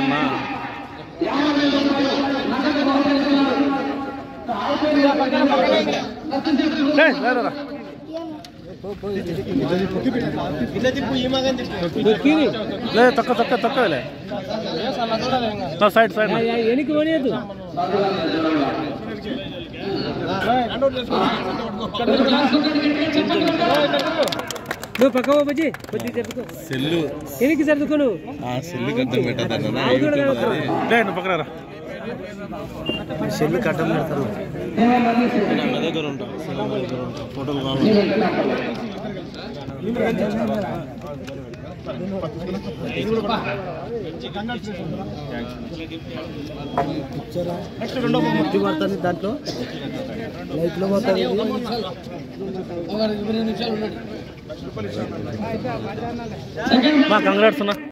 అవునా ఏయ్, రా, రా, రా. లే తక్కువ తక్కువ తక్కువలే నా సైడ్ సైడ్ ఎనికి పోనీయద్దు నువ్వు పక్క పో బజ్జి కొద్దిగా జరుపుకో సెల్లు ఎనికి జరుపుకో నువ్వు ఆ సెల్లు కట్టం పెట్టదన్న నాకు కూడా కనపడదు. లే నువ్వు పక్కన రా సెల్లు కట్టం పెడతారు నా దగ్గర ఉంటా సెల్ నా దగ్గర ఉంటా ఫోటోలు కావాలి పడుతుంది దాంట్లో లైట్లో పోతుంది మా కంగ్రాట్స్ అన్నా